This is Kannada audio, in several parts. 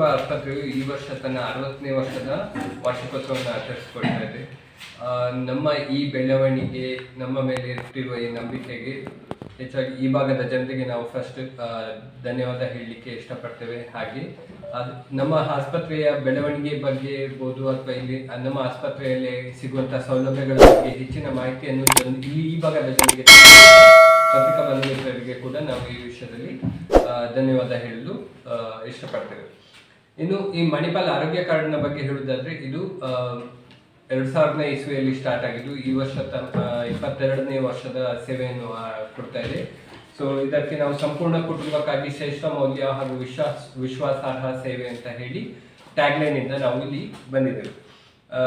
ಕಸ್ತೂರ್ಬಾ ಆಸ್ಪತ್ರೆಯು ಈ ವರ್ಷ ತನ್ನ ಅರವತ್ತನೇ ವರ್ಷದ ವಾರ್ಷಿಕೋತ್ಸವವನ್ನು ಆಚರಿಸಿಕೊಳ್ತಾ ಇದೆ ಆ, ನಮ್ಮ ಈ ಬೆಳವಣಿಗೆ ನಮ್ಮ ಮೇಲೆ ಇಟ್ಟಿರುವ ಈ ನಂಬಿಕೆಗೆ ಹೆಚ್ಚಾಗಿ ಈ ಭಾಗದ ಜನತೆಗೆ ನಾವು ಫಸ್ಟ್ ಧನ್ಯವಾದ ಹೇಳಲಿಕ್ಕೆ ಇಷ್ಟಪಡ್ತೇವೆ ಹಾಗೆ ಅದು ನಮ್ಮ ಆಸ್ಪತ್ರೆಯ ಬೆಳವಣಿಗೆ ಬಗ್ಗೆ ಇರ್ಬೋದು ಅಥವಾ ಇಲ್ಲಿ ನಮ್ಮ ಆಸ್ಪತ್ರೆಯಲ್ಲಿ ಸಿಗುವಂತಹ ಸೌಲಭ್ಯಗಳ ಬಗ್ಗೆ ಹೆಚ್ಚಿನ ಮಾಹಿತಿಯನ್ನು ಜನ ಇಲ್ಲಿ ಈ ಭಾಗದ ಜನರಿಗೆ ಪತ್ರಿಕಾ ಬಂಧುಮಿತ್ರರಿಗೆ ಕೂಡ ನಾವು ಈ ವಿಷಯದಲ್ಲಿ ಆ, ಧನ್ಯವಾದ ಹೇಳಲು ಆ, ಇಷ್ಟಪಡ್ತೇವೆ ಇನ್ನು ಈ ಮಣಿಪಾಲ್ ಆರೋಗ್ಯ ಕಾರ್ಡ್ನ ಬಗ್ಗೆ ಹೇಳುವುದಾದ್ರೆ ಇದು ಆ, ಎರಡ್ ಸಾವಿರನೇ ಇಸ್ವಿಯಲ್ಲಿ ಸ್ಟಾರ್ಟ್ ಆಗಿದ್ದು ಈ ವರ್ಷ ತನಕ ಇಪ್ಪತ್ತೆರಡನೇ ವರ್ಷದ ಸೇವೆಯನ್ನು ಆ, ಕೊಡ್ತಾ ಇದೆ ಸೊ ಇದಕ್ಕೆ ನಾವು ಸಂಪೂರ್ಣ ಕುಟುಂಬಕ್ಕಾಗಿ ಶ್ರೇಷ್ಠ ಮೌಲ್ಯ ಹಾಗೂ ವಿಶ್ವಾಸ ವಿಶ್ವಾಸಾರ್ಹ ಸೇವೆ ಅಂತ ಹೇಳಿ ಟ್ಯಾಗ್ಲೈನ್ ಇಂದ ನಾವು ಇಲ್ಲಿ ಬಂದಿದ್ದೇವೆ ಆ,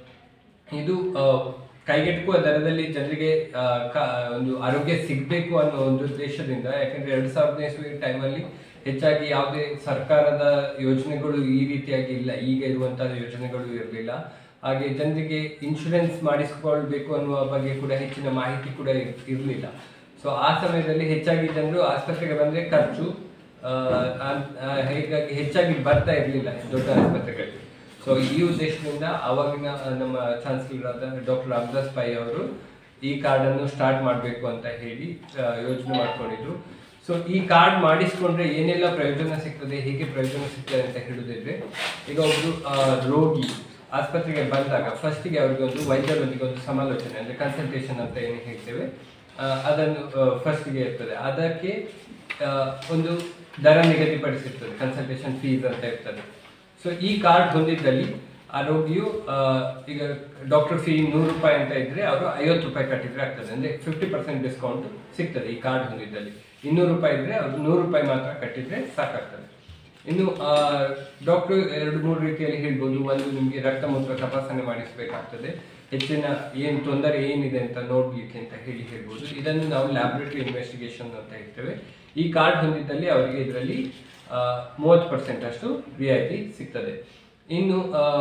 ಇದು ಆ, ಕೈಗೆಟುಕುವ ದರದಲ್ಲಿ ಜನರಿಗೆ ಆ, ಕ- ಒಂದು ಆರೋಗ್ಯ ಸಿಗಬೇಕು ಅನ್ನೋ ಒಂದು ಉದ್ದೇಶದಿಂದ ಯಾಕಂದ್ರೆ ಎರಡ್ ಸಾವಿರದ ಇಸ್ವಿ ಟೈಮಲ್ಲಿ ಹೆಚ್ಚಾಗಿ ಯಾವುದೇ ಸರ್ಕಾರದ ಯೋಜನೆಗಳು ಈ ರೀತಿಯಾಗಿ ಇಲ್ಲ ಈಗ ಇರುವಂತಹ ಯೋಜನೆಗಳು ಇರಲಿಲ್ಲ ಹಾಗೆ ಜನರಿಗೆ ಇನ್ಶೂರೆನ್ಸ್ ಮಾಡಿಸಿಕೊಳ್ಬೇಕು ಅನ್ನುವ ಬಗ್ಗೆ ಕೂಡ ಹೆಚ್ಚಿನ ಮಾಹಿತಿ ಕೂಡ ಇರಲಿಲ್ಲ ಸೊ ಆ ಸಮಯದಲ್ಲಿ ಹೆಚ್ಚಾಗಿ ಜನರು ಆಸ್ಪತ್ರೆಗೆ ಬಂದ್ರೆ ಖರ್ಚು ಆ, ಆ- ಆ, ಹೀಗಾಗಿ ಹೆಚ್ಚಾಗಿ ಬರ್ತಾ ಇರಲಿಲ್ಲ ದೊಡ್ಡ ಆಸ್ಪತ್ರೆಗಳಿಗೆ ಸೊ ಈ ಉದ್ದೇಶದಿಂದ ಅವಾಗಿನ ನಮ್ಮ ಚಾನ್ಸಲರ್ ಆದ ಡಾಕ್ಟರ್ ರಾಮದಾಸ್ ಪೈ ಅವರು ಈ ಕಾರ್ಡ್ ಅನ್ನು ಸ್ಟಾರ್ಟ್ ಮಾಡಬೇಕು ಅಂತ ಹೇಳಿ ಆ, ಯೋಚನೆ ಮಾಡ್ಕೊಂಡಿದ್ರು ಸೊ ಈ ಕಾರ್ಡ್ ಮಾಡಿಸ್ಕೊಂಡ್ರೆ ಏನೆಲ್ಲ ಪ್ರಯೋಜನ ಸಿಗ್ತದೆ ಹೇಗೆ ಪ್ರಯೋಜನ ಸಿಗ್ತದೆ ಅಂತ ಹೇಳುದಿದ್ರೆ ಈಗ ಒಬ್ರು ಆ, ರೋಗಿ ಆಸ್ಪತ್ರೆಗೆ ಬಂದಾಗ ಫಸ್ಟಿಗೆ ಅವ್ರಿಗೆ ಒಂದು ವೈದ್ಯರೊಂದಿಗೆ ಒಂದು ಸಮಾಲೋಚನೆ ಅಂದ್ರೆ ಕನ್ಸಲ್ಟೇಷನ್ ಅಂತ ಏನು ಹೇಳ್ತೇವೆ ಆ, ಅದನ್ನು ಫಸ್ಟಿಗೆ ಇರ್ತದೆ ಅದಕ್ಕೆ ಆ, ಒಂದು ದರ ನಿಗದಿಪಡಿಸಿರ್ತದೆ ಕನ್ಸಲ್ಟೇಷನ್ ಫೀಸ್ ಅಂತ ಇರ್ತದೆ ಸೊ ಈ ಕಾರ್ಡ್ ಹೊಂದಿದ್ದಲ್ಲಿ ಆ ರೋಗಿಯು ಆ, ಈಗ ಡಾಕ್ಟರ್ ಫೀ ನೂರು ರೂಪಾಯಿ ಅಂತ ಇದ್ರೆ ಅವರು ಐವತ್ತು ರೂಪಾಯಿ ಕಟ್ಟಿದ್ರೆ ಆಗ್ತದೆ ಅಂದ್ರೆ ಫಿಫ್ಟಿ ಪರ್ಸೆಂಟ್ ಡಿಸ್ಕೌಂಟ್ ಸಿಗ್ತದೆ ಈ ಕಾರ್ಡ್ ಹೊಂದಿದ್ದಲ್ಲಿ ಇನ್ನೂರು ರೂಪಾಯಿ ಇದ್ರೆ ಅವ್ರು ನೂರು ರೂಪಾಯಿ ಮಾತ್ರ ಕಟ್ಟಿದ್ರೆ ಸಾಕಾಗ್ತದೆ ಇನ್ನು ಡಾಕ್ಟರ್ ಎರಡು ಮೂರು ರೀತಿಯಲ್ಲಿ ಹೇಳ್ಬೋದು ಒಂದು ನಿಮಗೆ ರಕ್ತ ಮೂತ್ರ ತಪಾಸಣೆ ಮಾಡಿಸಬೇಕಾಗ್ತದೆ ಹೆಚ್ಚಿನ ಏನು ತೊಂದರೆ ಏನಿದೆ ಅಂತ ನೋಡ್ಲಿಕ್ಕೆ ಅಂತ ಹೇಳಿ ಹೇಳ್ಬೋದು ಇದನ್ನು ನಾವು ಲ್ಯಾಬ್ರೇಟರಿ ಇನ್ವೆಸ್ಟಿಗೇಷನ್ ಅಂತ ಹೇಳ್ತೇವೆ ಈ ಕಾರ್ಡ್ ಹೊಂದಿದ್ದಲ್ಲಿ ಅವರಿಗೆ ಇದರಲ್ಲಿ ಮೂವತ್ತು ಪರ್ಸೆಂಟ್ ಅಷ್ಟು ರಿಯಾಯಿತಿ ಸಿಗ್ತದೆ ಇನ್ನು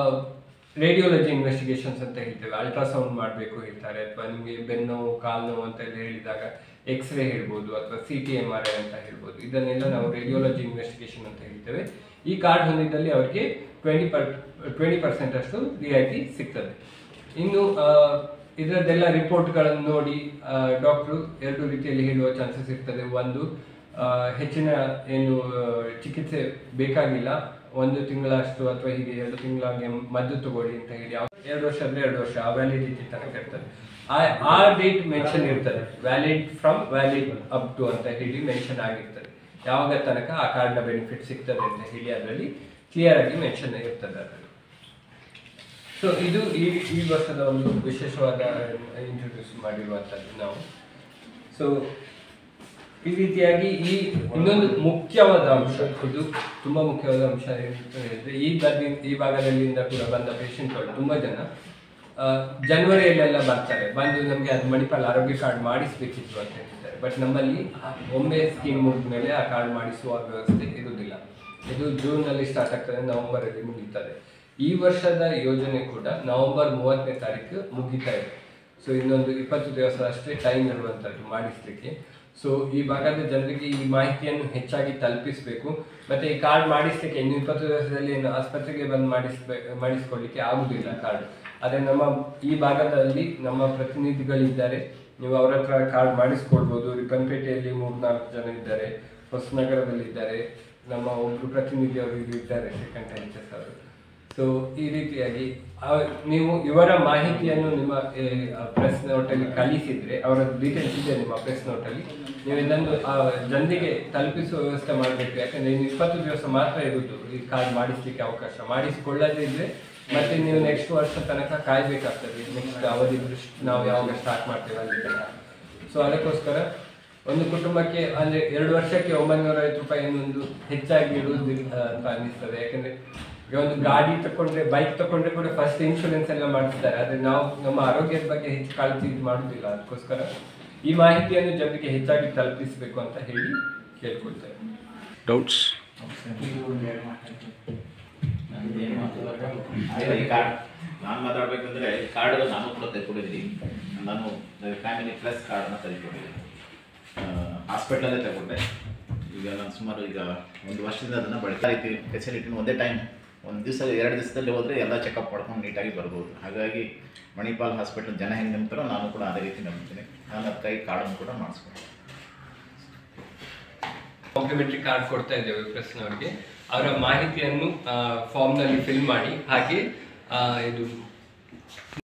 ರೇಡಿಯೋಲಜಿ ಇನ್ವೆಸ್ಟಿಗೇಷನ್ಸ್ ಅಂತ ಹೇಳ್ತೇವೆ ಅಲ್ಟ್ರಾಸೌಂಡ್ ಮಾಡಬೇಕು ಹೇಳ್ತಾರೆ ಅಥವಾ ನಿಮಗೆ ಬೆನ್ನು ಕಾಲು ನೋವು ಅಂತ ಎಲ್ಲ ಹೇಳಿದಾಗ ಎಕ್ಸ್ರೇ ಹೇಳ್ಬೋದು ಅಥವಾ C T M R I ಅಂತ ಹೇಳ್ಬೋದು ಇದನ್ನೆಲ್ಲ ನಾವು ರೇಡಿಯೋಲಜಿ ಇನ್ವೆಸ್ಟಿಗೇಷನ್ ಅಂತ ಹೇಳ್ತೇವೆ ಈ ಕಾರ್ಡ್ ಹೊಂದಿದ್ದಲ್ಲಿ ಅವರಿಗೆ ಟ್ವೆಂಟಿ ಪರ್ ಟ್ವೆಂಟಿ ಪರ್ಸೆಂಟ್ ಅಷ್ಟು ರಿಯಾಯಿತಿ ಸಿಗ್ತದೆ ಇನ್ನು ಆ, ಇದರದ್ದೆಲ್ಲ ರಿಪೋರ್ಟ್ಗಳನ್ನು ನೋಡಿ ಡಾಕ್ಟ್ರು ಎರಡು ರೀತಿಯಲ್ಲಿ ಹೇಳುವ ಚಾನ್ಸಸ್ ಇರ್ತದೆ ಒಂದು ಆ, ಹೆಚ್ಚಿನ ಏನು ಆ, ಚಿಕಿತ್ಸೆ ಬೇಕಾಗಿಲ್ಲ ಒಂದು ತಿಂಗಳಷ್ಟು ಅಥವಾ ಹೀಗೆ ಎರಡು ತಿಂಗಳಿಗೆ ಮದ್ದು ತಗೊಳ್ಳಿ ಅಂತ ಹೇಳಿ ಯಾವ- ಎರಡು ವರ್ಷ ಅಂದ್ರೆ ಎರಡು ವರ್ಷ ಆ ವ್ಯಾಲಿಡಿಟಿ ತನಕ ಇರ್ತದೆ ಆ- ಆ ಡೇಟ್ ಮೆನ್ಷನ್ ಇರ್ತದೆ valid from valid up to ಅಂತ ಹೇಳಿ ಮೆನ್ಷನ್ ಆಗಿರ್ತದೆ ಯಾವಾಗ ತನಕ ಆ ಕಾರ್ಡ್ನ ಬೆನಿಫಿಟ್ ಸಿಗ್ತದೆ ಅಂತ ಹೇಳಿ ಅದರಲ್ಲಿ ಕ್ಲಿಯರ್ ಆಗಿ ಮೆನ್ಷನ್ ಇರ್ತದೆ ಅದರಲ್ಲಿ ಸೊ ಇದು ಈ ಈ ವರ್ಷದ ಒಂದು ವಿಶೇಷವಾದ ಇಂಟ್ರೊಡ್ಯೂಸ್ ಮಾಡಿರುವಂಥದ್ದು ನಾವು ಸೊ ಈ ರೀತಿಯಾಗಿ ಈ ಇನ್ನೊಂದು ಮುಖ್ಯವಾದ ಅಂಶ ಇದು ತುಂಬಾ ಮುಖ್ಯವಾದ ಅಂಶ ಏನಂತ ಹೇಳಿದ್ರೆ ಈ ಬದಿ ಈ ಭಾಗದಲ್ಲಿಂದ ಕೂಡ ಬಂದ ಪೇಷಂಟ್ಗಳು ತುಂಬಾ ಜನ ಆ, ಜನವರಿಯಲ್ಲೆಲ್ಲ ಬರ್ತಾರೆ ಬಂದು ನಮಗೆ ಅದು ಮಣಿಪಾಲ್ ಆರೋಗ್ಯ ಕಾರ್ಡ್ ಮಾಡಿಸ್ಬೇಕಿತ್ತು ಅಂತ ಹೇಳ್ತಾರೆ ಬಟ್ ನಮ್ಮಲ್ಲಿ ಒಮ್ಮೆ ಸ್ಕೀಮ್ ಮುಗಿದ ಮೇಲೆ ಆ ಕಾರ್ಡ್ ಮಾಡಿಸುವ ವ್ಯವಸ್ಥೆ ಇರುವುದಿಲ್ಲ ಇದು ಜೂನ್ ನಲ್ಲಿ ಸ್ಟಾರ್ಟ್ ಆಗ್ತದೆ ನವೆಂಬರ್ ಅಲ್ಲಿ ಮುಗೀತದೆ ಈ ವರ್ಷದ ಯೋಜನೆ ಕೂಡ ನವೆಂಬರ್ ಮೂವತ್ತನೇ ತಾರೀಕು ಮುಗಿತಾ ಇದೆ ಸೊ ಇನ್ನೊಂದು ಇಪ್ಪತ್ತು ದಿವಸ ಅಷ್ಟೇ ಟೈಮ್ ಇರುವಂಥದ್ದು ಮಾಡಿಸ್ಲಿಕ್ಕೆ ಸೊ ಈ ಭಾಗದ ಜನರಿಗೆ ಈ ಮಾಹಿತಿಯನ್ನು ಹೆಚ್ಚಾಗಿ ತಲುಪಿಸಬೇಕು ಮತ್ತೆ ಈ ಕಾರ್ಡ್ ಮಾಡಿಸ್ಲಿಕ್ಕೆ ಇನ್ನು ಇಪ್ಪತ್ತು ದಿವಸದಲ್ಲಿ ಏನು ಆಸ್ಪತ್ರೆಗೆ ಬಂದು ಮಾಡಿಸ್ಬೇ ಮಾಡಿಸ್ಕೊಳ್ಳಿಕ್ಕೆ ಆಗುದಿಲ್ಲ ಕಾರ್ಡ್ ಆದ್ರೆ ನಮ್ಮ ಈ ಭಾಗದಲ್ಲಿ ನಮ್ಮ ಪ್ರತಿನಿಧಿಗಳಿದ್ದಾರೆ ನೀವು ಅವ್ರ ಹತ್ರ ಕಾರ್ಡ್ ಮಾಡಿಸ್ಕೊಳ್ಬೋದು ರಿಪ್ಪನ್ಪೇಟೆಯಲ್ಲಿ ಮೂರ್ನಾಲ್ಕು ಜನ ಇದ್ದಾರೆ ಹೊಸನಗರದಲ್ಲಿ ಇದ್ದಾರೆ ನಮ್ಮ ಒಬ್ರು ಪ್ರತಿನಿಧಿ ಅವರು ಇಲ್ಲಿ ಇದ್ದಾರೆ ಸೆಕೆಂಡ್ ಎಚ್ ಎಸ್ ಅವರು ಸೊ ಈ ರೀತಿಯಾಗಿ ಆ- ನೀವು ಇವರ ಮಾಹಿತಿಯನ್ನು ನಿಮ್ಮ ಪ್ರೆಸ್ ನೋಟಲ್ಲಿ ಕಳಿಸಿದ್ರೆ ಅವರ ಡೀಟೇಲ್ಸ್ ಇದೆ ನಿಮ್ಮ ಪ್ರೆಸ್ ನೋಟಲ್ಲಿ ನೀವು ಇದನ್ನು ಆ ಜನರಿಗೆ ತಲುಪಿಸುವ ವ್ಯವಸ್ಥೆ ಮಾಡಬೇಕು ಯಾಕಂದ್ರೆ ಇನ್ನು ಇಪ್ಪತ್ತು ದಿವಸ ಮಾತ್ರ ಇರುವುದು ಈ ಕಾರ್ಡ್ ಮಾಡಿಸ್ಲಿಕ್ಕೆ ಅವಕಾಶ ಮಾಡಿಸಿಕೊಳ್ಳದೇ ಇದ್ರೆ ಮತ್ತೆ ನೀವು ನೆಕ್ಸ್ಟ್ ವರ್ಷ ತನಕ ಕಾಯ್ಬೇಕಾಗ್ತದೆ ನೆಕ್ಸ್ಟ್ ಅವಧಿ ದೃಷ್ಟಿ ನಾವು ಯಾವಾಗ ಸ್ಟಾರ್ಟ್ ಮಾಡ್ತೇವೆ ಅಲ್ಲಿ ತನಕ ಸೊ ಅದಕ್ಕೋಸ್ಕರ ಒಂದು ಕುಟುಂಬಕ್ಕೆ ಅಂದ್ರೆ ಎರಡು ವರ್ಷಕ್ಕೆ ಒಂಬೈನೂರ ಐವತ್ತು ರೂಪಾಯಿ ಒಂದು ಹೆಚ್ಚಾಗಿ ಇರುವುದಿಲ್ಲ ಅಂತ ಅನ್ನಿಸ್ತದೆ ಯಾಕಂದ್ರೆ ಈಗ ಒಂದು ಗಾಡಿ ತಕೊಂಡ್ರೆ ಬೈಕ್ ತಕೊಂಡ್ರೆ ಕೂಡ ಫಸ್ಟ್ ಇನ್ಶೂರೆನ್ಸ್ ಎಲ್ಲ ಮಾಡಿಸ್ತಾರೆ ಆದ್ರೆ ನಾವು ನಮ್ಮ ಆರೋಗ್ಯದ ಬಗ್ಗೆ ಹೆಚ್ಚು ಕಾಳಜಿ ಇದು ಮಾಡುದಿಲ್ಲ ಅದಕ್ಕೋಸ್ಕರ ಈ ಮಾಹಿತಿಯನ್ನು ಜನರಿಗೆ ಹೆಚ್ಚಾಗಿ ತಲುಪಿಸಬೇಕು ಅಂತ ಹೇಳಿ ಕೇಳ್ಕೊಳ್ತೇವೆ ಡೌಟ್ಸ್ ಅದೇ ಈ ಕಾರ್ಡ್ ನಾನು ಮಾತಾಡ್ಬೇಕಂದ್ರೆ ಈ ಕಾರ್ಡ್ ನಾನು ಕೂಡ ತೆಗೆದುಕೊಂಡಿದ್ದೀನಿ ನಾನು ಫ್ಯಾಮಿಲಿ ಪ್ಲಸ್ ಕಾರ್ಡ್ನ ತೆಗೆದುಕೊಂಡಿದ್ದೀನಿ ಹಾಸ್ಪಿಟ್ಲಲ್ಲೇ ತಗೊಂಡೆ ಈಗ ನಾನು ಸುಮಾರು ಈಗ ಒಂದು ವರ್ಷದಿಂದ ಅದನ್ನು ಬಳಕೆ ರೀತಿ ಫೆಸಿಲಿಟಿನ ಒಂದೇ ಟೈಮ್ ಒಂದು ದಿವಸ ಎರಡು ದಿವಸದಲ್ಲಿ ಹೋದರೆ ಎಲ್ಲ ಚೆಕಪ್ ಮಾಡ್ಕೊಂಡು ನೀಟಾಗಿ ಬರ್ಬೋದು ಹಾಗಾಗಿ ಮಣಿಪಾಲ್ ಹಾಸ್ಪಿಟಲ್ ಜನ ಹೆಂಗೆ ನಂಬ್ತಾರೋ ನಾನು ಕೂಡ ಅದೇ ರೀತಿ ನಂಬ್ತೀನಿ ನಾನು ಅದಕ್ಕಾಗಿ ಕಾರ್ಡನ್ನು ಕೂಡ ಮಾಡಿಸ್ಕೊಂಡು ಕಾಂಪ್ಲಿಮೆಂಟರಿ ಕಾರ್ಡ್ ಕೊಡ್ತಾ ಇದ್ದೇವೆ ಪ್ರೆಸ್ನವರಿಗೆ ಅವರ ಮಾಹಿತಿಯನ್ನು ಫಾರ್ಮ್ನಲ್ಲಿ ಫಿಲ್ ಮಾಡಿ ಹಾಗೆ ಆ, ಇದು